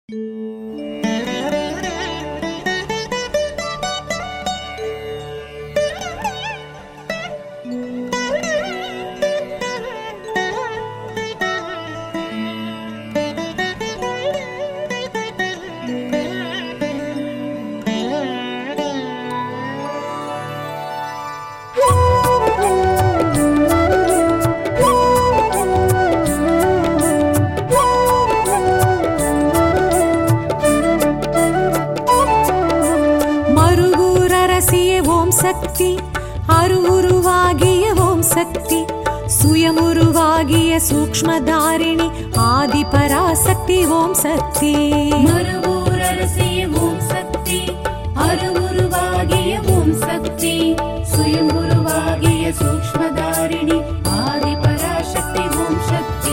மறுவூரரசிய ஓம் சக்தி அருவுருவாகிய ஓம் சக்தி சுயமுருவாகிய சூக்ஷ்மதாரிணி ஆதி பராசக்தி ஓம் சக்தி மறுவூரரசிய ஓம் சக்தி அருவுருவாகிய ஓம் சக்தி சுயம்புருவாகிய சூக்ஷ்மதாரிணி ஆதி பராசக்தி ஓம் சக்தி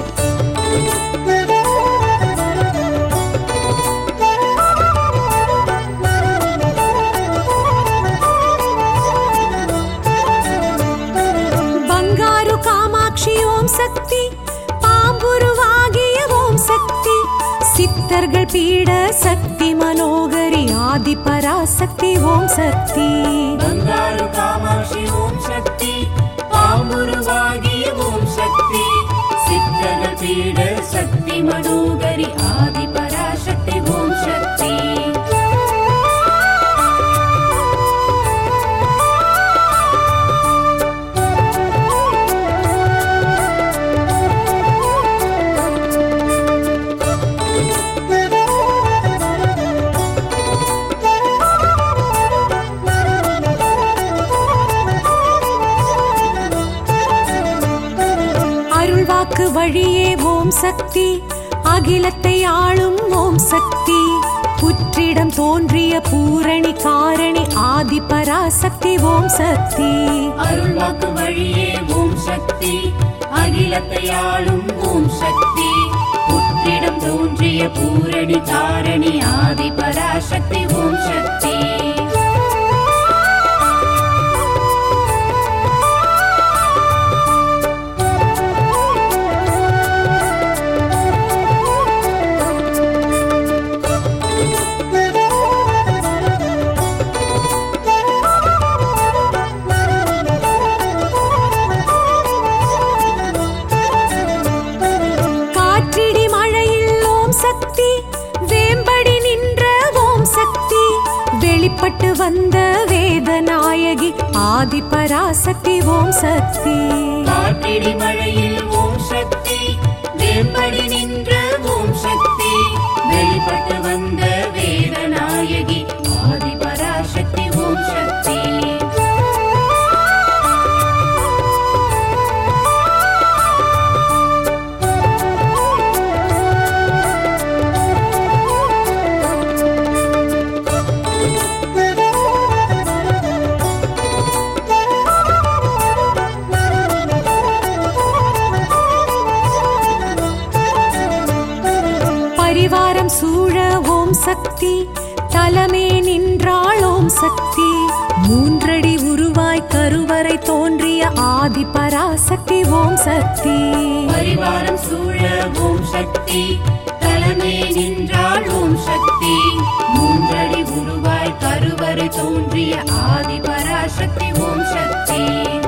ಬಂಗಾರು ಕಾಮಾಕ್ಷಿ ಓಂ சக்தி பாம்புருவாகிய ஓம் சக்தி சித்தர்கள் பீட சக்தி மனோகரி ஆதி பராசக்தி ஓம் சக்தி ಬಂಗಾರು ಕಾಮಾಕ್ಷಿ ಓಂ ಶಕ್ತಿ ಪಾಂಬುರುವಾಗಿಯ ಓಂ ಶಕ್ತಿ ಸಿದ್ಧನ ಪೀಡ ಶಕ್ತಿ ಮನೋಗರಿ ಆದಿ ಪರಾಶಕ್ತಿ ಓಂ ಶಕ್ತಿ அருள்வாக்கு வழியே ஓம் சக்தி அகிலத்தை ஆளும் ஓம் சக்தி புற்றிடம் தோன்றிய பூரணி காரணி ஆதி பராசக்தி ஓம் சக்தி அருள்வாக்கு வழியே ஓம் சக்தி அகிலத்தை ஆளும் ஓம் சக்தி புற்றிடம் தோன்றிய பூரணி காரணி ஆதி பராசக்தி ஓம் சக்தி காற்றிடி மழையில் ஓம் சக்தி வேம்படி நின்ற ஓம் சக்தி வெளிப்பட்டு வந்த வேதநாயகி ஆதி பராசக்தி ஓம் சக்தி காற்றிடி மழையில் ஓம் சக்தி வேம்படி நின்ற ஓம் சக்தி வெளிப்பட்டு வந்த வேதநாயகி ஆதி பராசக்தி ஓம் சக்தி பரிவாரம் சூழ ஓம் சக்தி தலமே நின்றாள் ஓம் சக்தி மூன்றடி உருவாய் கருவறை தோன்றிய ஆதி பராசக்தி ஓம் சக்தி பரிவாரம் சூழ ஓம் சக்தி தலைமை நின்றாள் ஓம் சக்தி மூன்றடி உருவாய் கருவறை தோன்றிய ஆதி பராசக்தி ஓம் சக்தி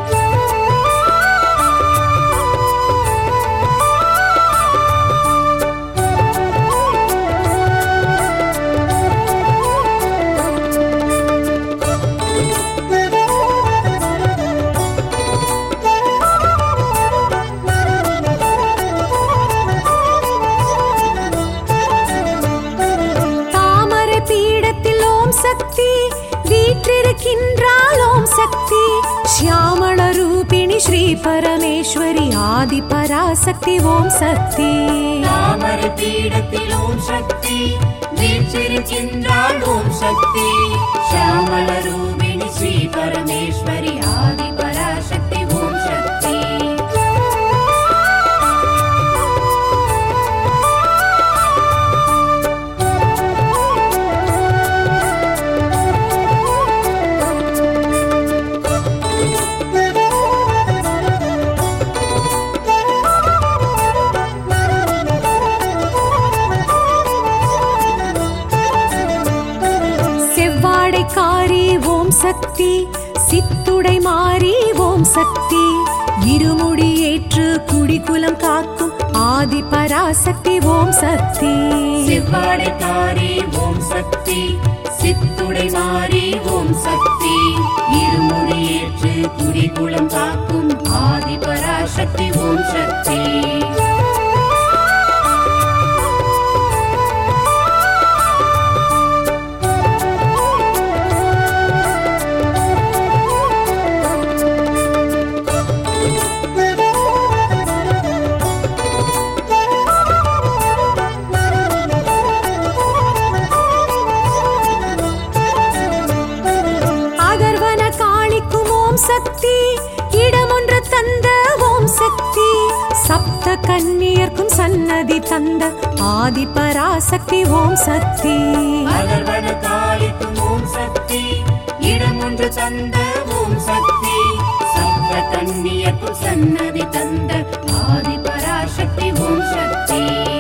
தாமரை பீடத்தில் ஓம் சக்தி வீற்றிருக்கின்றாள் ஓம் சக்தி ஷியாமள ரூபிணி ஸ்ரீ பரமேஸ்வரி ஆதி பராசக்தி ஓம் சக்தி தாமரை பீடத்தில் ஓம் சக்தி வீற்றிருக்கின்றாள் ஓம் சக்தி ஷியாமள ரூபிணி ஸ்ரீ பரமேஸ்வரி ஆதி பராசக்தி ஓம் சக்தி சக்தி சித்துடை மாறி ஓம் சக்தி இருமுடி ஏற்று குடிக்குலம் காக்கும் ஆதி பராசக்தி ஓம் சக்தி செவ்வாடைக்காரி ஓம் சக்தி சித்துடை மாறி ஓம் சக்தி இருமுடி ஏற்று குடிகுளம் காக்கும் ஆதி பராசக்தி ஓம் சக்தி அகர்வன காளிக்கும் ஓம் சக்தி இடமொன்று தந்த ஓம் சக்தி சப்த கன்னியர்க்கும் சன்னதி தந்த ஆதி பராசக்தி ஓம் சக்தி அகர்வன காளிக்கும் ஓம் சக்தி இடம் ஒன்று தந்த ஓம் சக்தி சப்த கன்னியக்கும் சன்னதி தந்த ஆதி பராசக்தி ஓம் சக்தி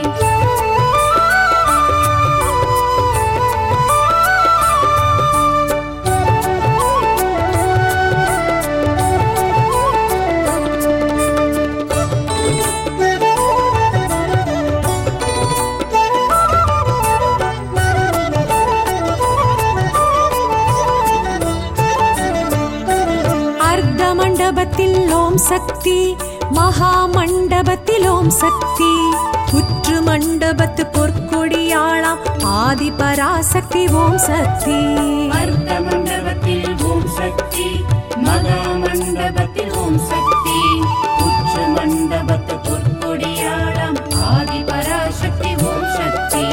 அர்த்த மண்டபத்தில் ஓம் சக்தி மகா மண்டபத்தில் ஓம் சக்தி புற்று மண்டபத்து பொற்கொடியாளாம் ஆதி பராசக்தி ஓம் சக்தி அர்த்த மண்டபத்தில் ஓம் சக்தி மகா மண்டபத்தில் ஓம் சக்தி உச்ச மண்டபத்து பொற்கொடியாளம் ஆதி பராசக்தி ஓம் சக்தி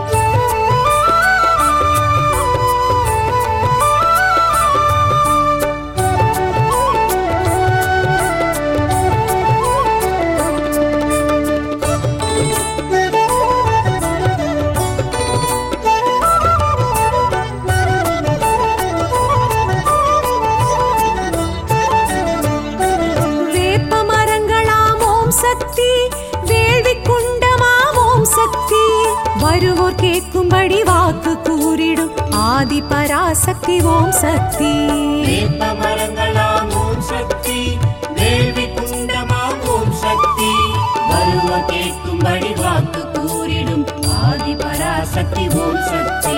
வேப்ப மரங்களாம் ஓம் சக்தி வேள்வி குண்டமாம் ஓம் சக்தி வருவோர் கேட்கும்படி வாக்கு கூறிடும் ஆதி பராசக்தி ஓம் சக்தி வேப்ப மரங்களாம் ஓம் சக்தி வேள்வி குண்டமாம் ஓம் சக்தி வருவ கேட்கும்படி வாக்கு கூறிடும் ஆதி பராசக்தி ஓம் சக்தி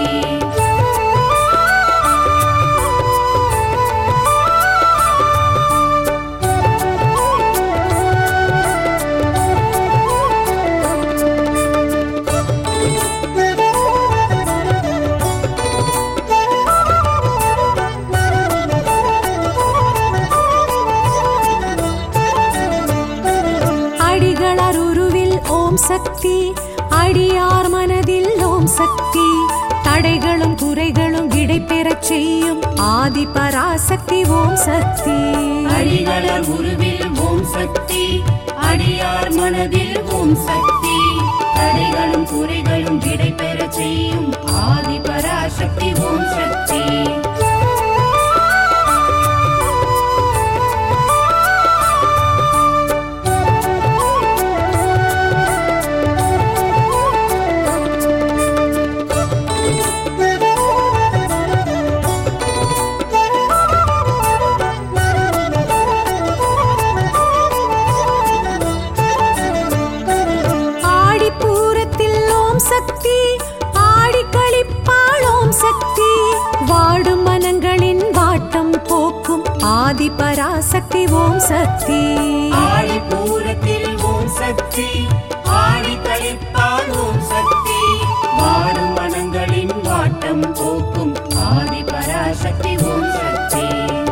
அடிகளர் உருவில் ஓம் சக்தி அடியார் மனதில் ஓம் சக்தி தடைகளும் குறைகளும் விடை பெறச் செய்யும் ஆதி பராசக்தி ஓம் சக்தி அடிகளர் உருவில் ஓம் சக்தி அடியார் மனதில் ஓம் சக்தி தடைகளும் குறைகளும் விடை பெறச் செய்யும் ஆதி பராசக்தி ஓம் சக்தி ஆடிப்பூரத்தில் ஓம் சக்தி ஆடி கழிப்பாள் ஓம் சக்தி வாடும் மனங்களின் வாட்டம் போக்கும் ஆதி பராசக்தி ஓம் சக்தி ஆடி பூரத்தில் ஓம் சக்தி ஆடி கழிப்பால் ஓம் சக்தி வாடும் மனங்களின் வாட்டம் போக்கும் ஆதி பராசக்தி ஓம் சக்தி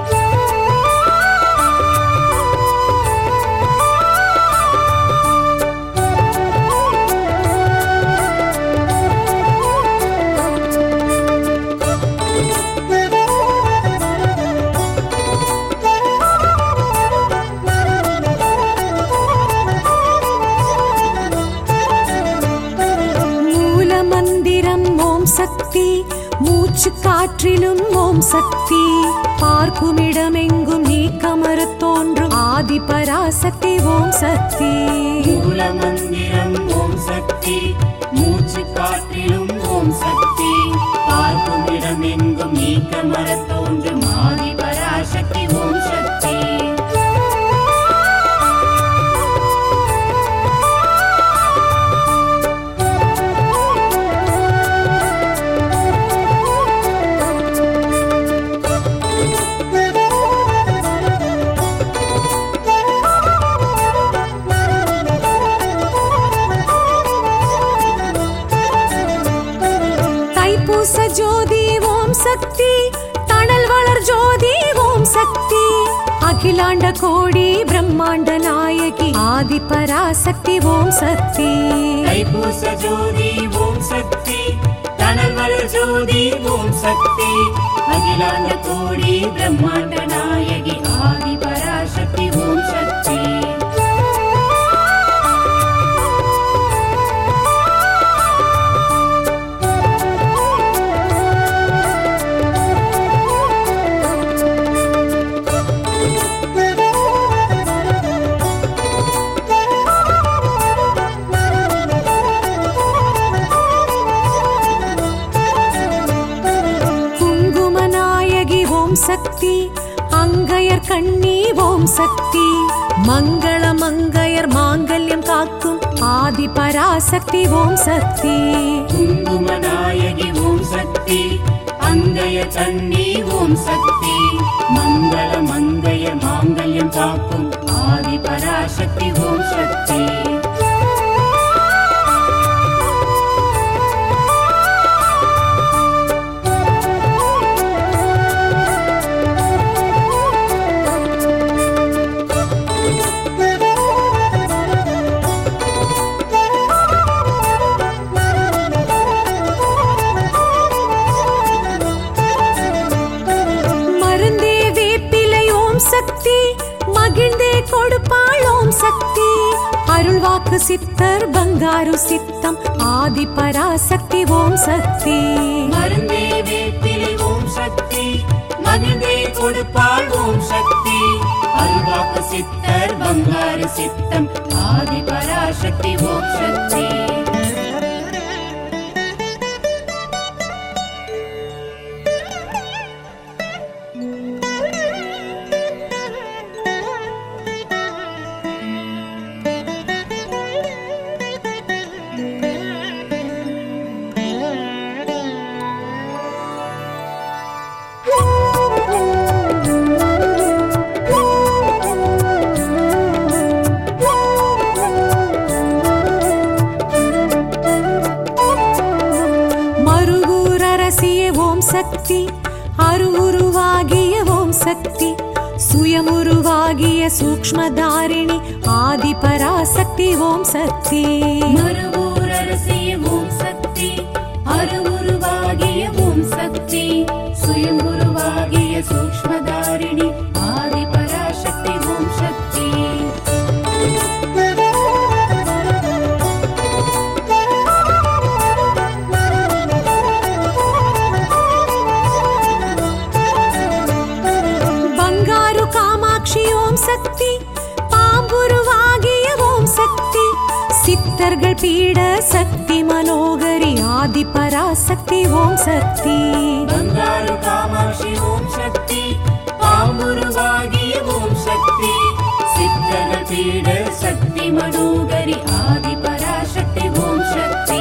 மூல மந்திரம் ஓம் சக்தி மூச்சு காற்றிலும் ஓம் சக்தி பார்க்குமிடமெங்கும் நீக்கமரத் தோன்றும் ஆதி பராசக்தி ஓம் சக்தி மூல மந்திரம் ஓம் சக்தி மூச்சு காற்றிலும் ஓம் சக்தி பார்க்கும் இடமெங்கும் நீக்க மரத் தோன்றும் ஆதி பராசக்தி ஓம் சக்தி தைப்பூச ஜோதி ஓம் சக்தி தணல் வளர் ஜோதி ஓம் சக்தி அகிலாண்ட கோடி பிரம்மாண்ட நாயகி ஆதி பராசக்தி ஓம் சக்தி தைப்பூச ஜோதி ஓம் சக்தி தனல் வளர் ஜோதி ஓம் சக்தி அகிலாண்ட கோடி பிரம்மாண்ட நாயகி ஆதி பராசக்தி ஓம் சக்தி குங்கும நாயகி ஓம் சக்தி அங்கையர் கண்ணி ஓம் சக்தி மங்கள மங்கையர் மாங்கல்யம் காக்கும் ஆதி பராசக்தி ஓம் சக்தி குங்கும நாயகி ஓம் சக்தி அங்கய தண்ணி ஓம் சக்தி மங்கள மங்கைய மாங்கல்யம் காக்கும் ஆதி பராசக்தி ஓம் சக்தி மருந்தே வேப்பிலை ஓம் சக்தி மகிழ்ந்தே கொடுப்பாள் ஓம் சக்தி அருள்வாக்கு சித்தர் பங்காரு சித்தம் ஆதி பராசக்தி ஓம் சக்தி மருந்தே வேப்பிலை ஓம் சக்தி மகிழ்ந்தே கொடுப்பாள் ஓம் சக்தி அல்வாக்கு சித்தர் பங்காரு சித்தம் ஆதி பராசக்தி ஓம் சக்தி மருவூர் அரசிய ஓம் சக்தி அருவுருவாகிய ஓம் சக்தி சுயமுருவாகிய சூக்ஷ்மதாரிணி ஆதி பராசக்தி ஓம் சக்தி மறுவூர் அரசிய ஓம் சக்தி அருவுருவாகிய ஓம் சக்தி சுயங்குருவாகிய சூக்ஷ்மதாரிணி ஆதி பராசக்தி ஓம் சக்தி பங்காரு காமாட்சி ஓம் சக்தி பாம்புருவாகிய ஓம் சக்தி சித்தர்கள் பீட சக்தி மனோகரி ஆதி பராசக்தி ஓம் சக்தி பங்காரு காமாட்சி ஓம் சக்தி பாம்புருவாகிய ஓம் சக்தி சித்தர்கள் பீட சக்தி மனோகரி ஆதி பராசக்தி ஓம் சக்தி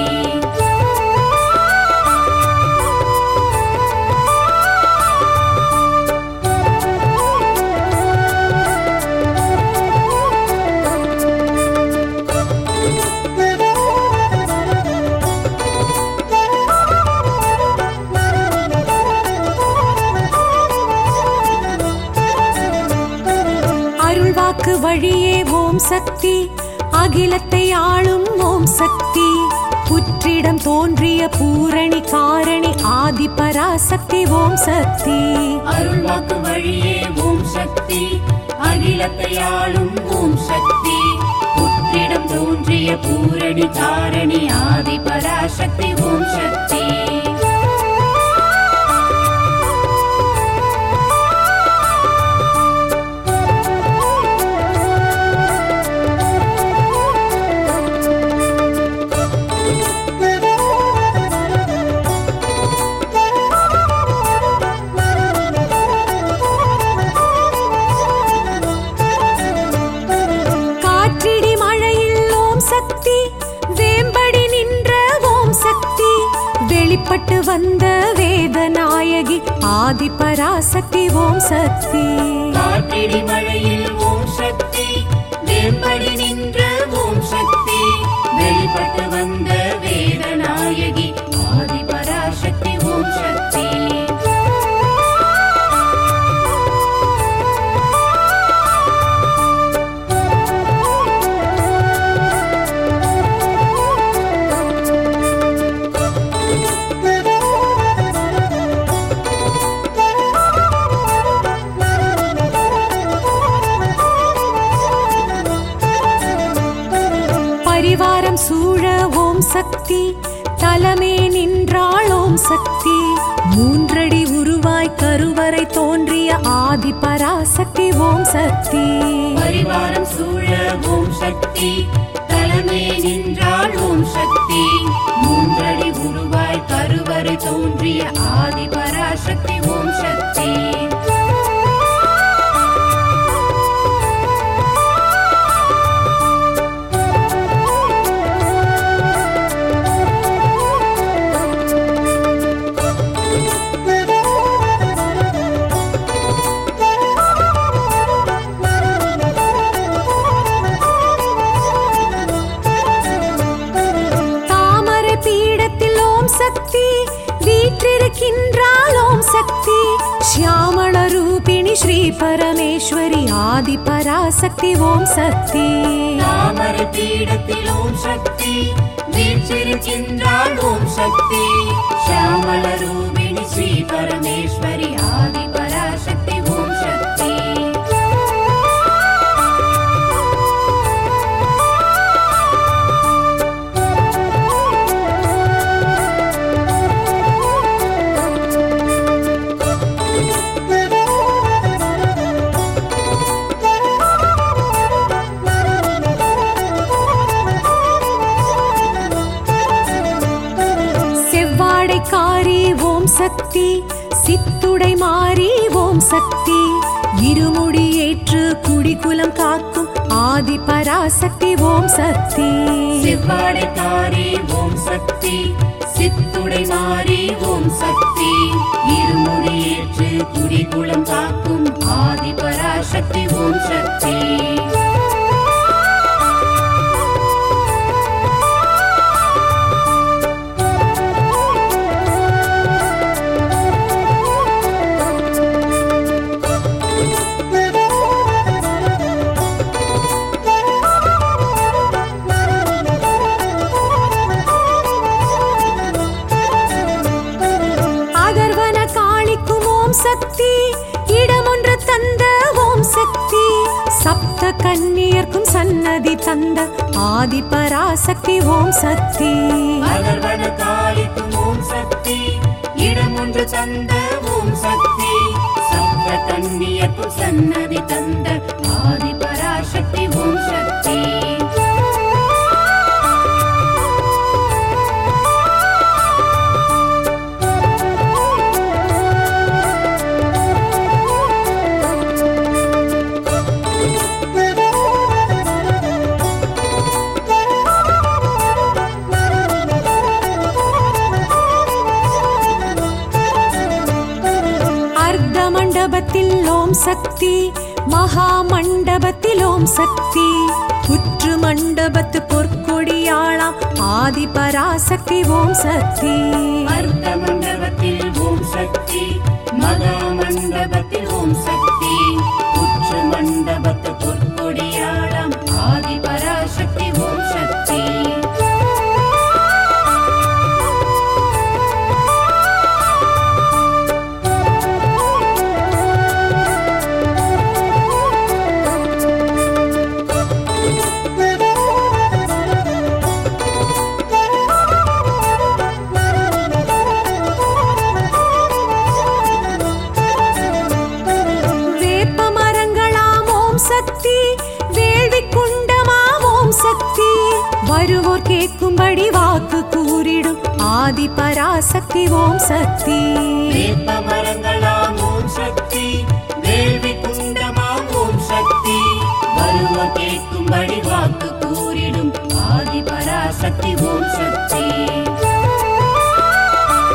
அருள்வாக்கு வழியே ஓம் சக்தி அகிலத்தை ஆளும் ஓம் சக்தி புற்றிடம் தோன்றிய பூரணி காரணி ஆதி பராசக்தி ஓம் சக்தி அருள்வாக்கு வழியே ஓம் சக்தி அகிலத்தை ஆளும் ஓம் சக்தி புற்றிடம் தோன்றிய பூரணி காரணி ஆதி பராசக்தி ஓம் சக்தி வெளிப்பட்டு வந்த வேதநாயகி ஆதி பராசக்தி ஓம் சக்தி காற்றிடி மழையில் ஓம் சக்தி வேம்படி நின்ற ஓம் சக்தி வெளிப்பட்டு வந்த வேதநாயகி ஆதி பராசக்தி ஓம் சக்தி பரிவாரம் சூழ ஓம் சக்தி தலமே நின்றாள் ஓம் சக்தி மூன்றடி உருவாய் கருவறை தோன்றிய ஆதி பராசக்தி ஓம் சக்தி பரிவாரம் சூழ ஓம் சக்தி தலைமே நின்றாள் ஓம் சக்தி மூன்றடி உருவாய் கருவறை தோன்றிய ஆதி பராசக்தி ஓம் சக்தி தாமரை பீடத்தில் ஓம் சக்தி வீற்றிருக்கின்றாள் ஓம் சக்தி ஷியாமள ரூபிணி ஸ்ரீ பரமேஸ்வரி ஆதி பராசக்தி ஓம் சக்தி தாமரை பீடத்தில் ஓம் சக்தி வீற்றிருக்கின்றாள் ஓம் சக்தி ஷியாமள ரூபிணி ஸ்ரீ பரமேஸ்வரி ஆதி பராசக்தி ஓம் சக்தி செவ்வாடைக்காரி ஓம் சக்தி சித்துடை மாறி ஓம் சக்தி இருமுடி ஏற்று குடிகுலம் காக்கும் ஆதி பராசக்தி ஓம் சக்தி செவ்வாடைக்காரி ஓம் சக்தி சித்துடை மாறி ஓம் சக்தி இருமுடியேற்று குடிகுளம் காக்கும் ஆதி பராசக்தி ஓம் சக்தி அகர்வன காளிக்கும் ஓம் சக்தி இடமொன்று தந்த ஓம் சக்தி சப்த கன்னியர்க்கும் சன்னதி தந்த ஆதி பராசக்தி ஓம் சக்தி அகர்வன காளிக்கும் ஓம் சக்தி இடம் ஒன்று தந்த ஓம் சக்தி சப்த கன்னியக்கும் சன்னதி தந்த ஆதி பராசக்தி ஓம் சக்தி அர்த்த மண்டபத்தில் ஓம் சக்தி மகா மண்டபத்தில் ஓம் சக்தி புற்று மண்டபத்து பொற்கொடியாளாம் ஆதி பராசக்தி ஓம் சக்தி அர்த்த மண்டபத்தில் ஓம் சக்தி மகா மண்டபத்தில் ஓம் சக்தி உச்ச மண்டபத்து பொற்கொடியாளம் ஆதி பராசக்தி ஓம் சக்தி வேப்ப மரங்களாம் ஓம் சக்தி வேள்வி குண்டமாம் ஓம் சக்தி வருவோர் கேட்கும்படி வாக்கு கூறிடும் ஆதி பராசக்தி ஓம் சக்தி வேப்ப மரங்களாம் ஓம் சக்தி வேள்வி குண்டமாம் ஓம் சக்தி வருவ கேட்கும்படி வாக்கு கூறிடும் ஆதி பராசக்தி ஓம் சக்தி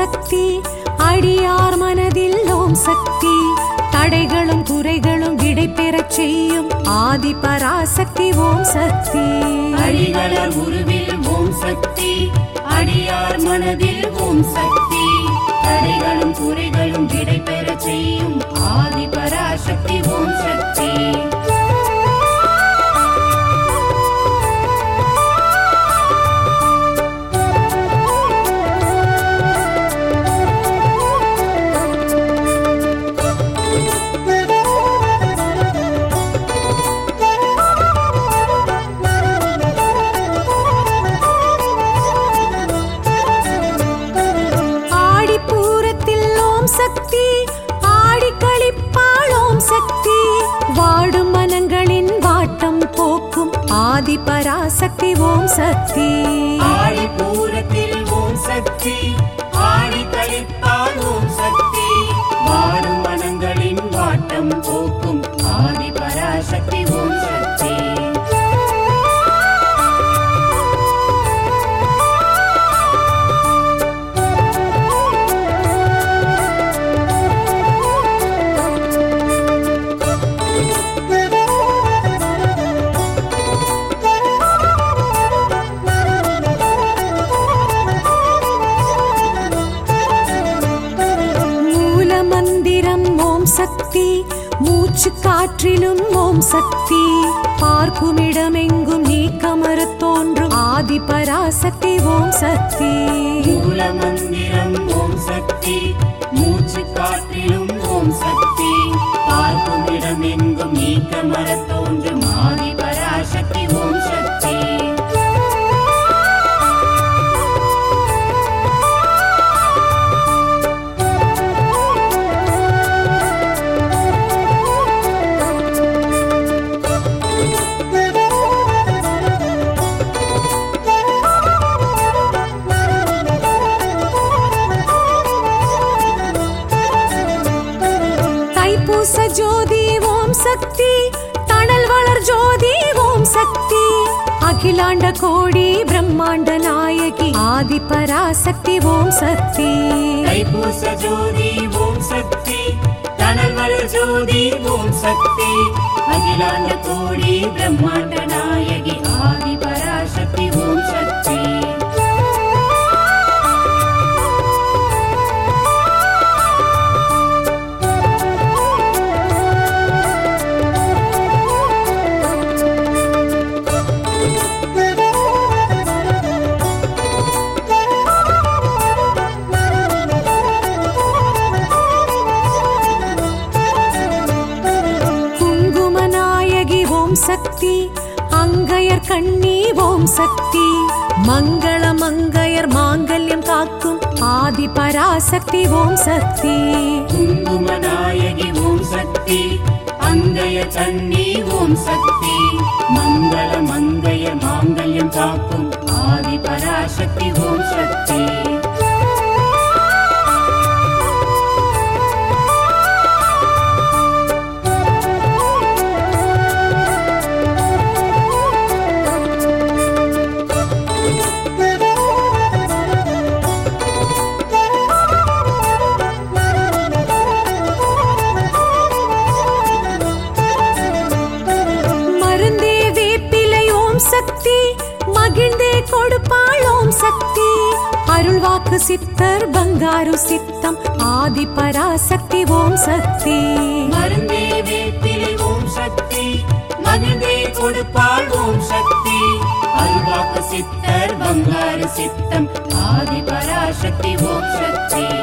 சக்தி அடியார் மனதில் ஓம் சக்தி தடைகளும் குறைகளும் விடை பெறச் செய்யும் ஆதி பராசக்தி ஓம் சக்தி அடிகளர் உருவில் ஓம் சக்தி அடியார் மனதில் ஓம் சக்தி தடைகளும் குறைகளும் விடை பெறச் செய்யும் ஆதி பராசக்தி ஓம் சக்தி ஆடிப்பூரத்தில் ஓம் சக்தி ஆடி கழிப்பாள் ஓம் சக்தி வாடும் மனங்களின் வாட்டம் போக்கும் ஆதி பராசக்தி ஓம் சக்தி ஆடி பூரத்தில் ஓம் சக்தி ஆடி கழிப்பால் ஓம் சக்தி வாடும் மனங்களின் வாட்டம் போக்கும் ஆதி பராசக்தி ஓம் சக்தி மூல மந்திரம் ஓம் சக்தி மூச்சு காற்றிலும் ஓம் சக்தி பார்க்குமிடமெங்கும் நீக்கமரத் தோன்றும் ஆதி பராசக்தி ஓம் சக்தி மூல மந்திரம் ஓம் சக்தி மூச்சு காற்றிலும் ஓம் சக்தி பார்க்கும் இடம் எங்கும் நீக்க மரத் தோன்றும் ஆதி பராசக்தி ஓம் சக்தி தைப்பூச ஜோதி ஓம் சக்தி தணல் வளர் ஜோதி ஓம் சக்தி அகிலாண்ட கோடி பிரம்மாண்ட நாயகி ஆதி பராசக்தி ஓம் சக்தி தைப்பூச ஜோதி ஓம் சக்தி தனல் வளர் ஜோதி ஓம் சக்தி அகிலாண்ட கோடி பிரம்மாண்ட நாயகி ஆதி பராசக்தி ஓம் சக்தி குங்கும நாயகி ஓம் சக்தி அங்கையர் கண்ணி ஓம் சக்தி மங்கள மங்கையர் மாங்கல்யம் காக்கும் ஆதி பராசக்தி ஓம் சக்தி குங்கும நாயகி ஓம் சக்தி அங்கய கண்ணி ஓம் சக்தி மங்கள மங்கய மாங்கல்யம் காக்கும் ஆதி பராசக்தி ஓம் சக்தி மருந்தே வேப்பிலை ஓம் சக்தி மகிழ்ந்தே கொடுப்பாள் ஓம் சக்தி அருள்வாக்கு சித்தர் பங்காரு சித்தம் ஆதி பராசக்தி ஓம் சக்தி மருந்தே வேப்பிலை ஓம் சக்தி மகிழ்ந்தே கொடுப்பாள் ஓம் சக்தி அருள்வாக்கு சித்தர் பங்காரு சித்தம் ஆதி பராசக்தி ஓம் சக்தி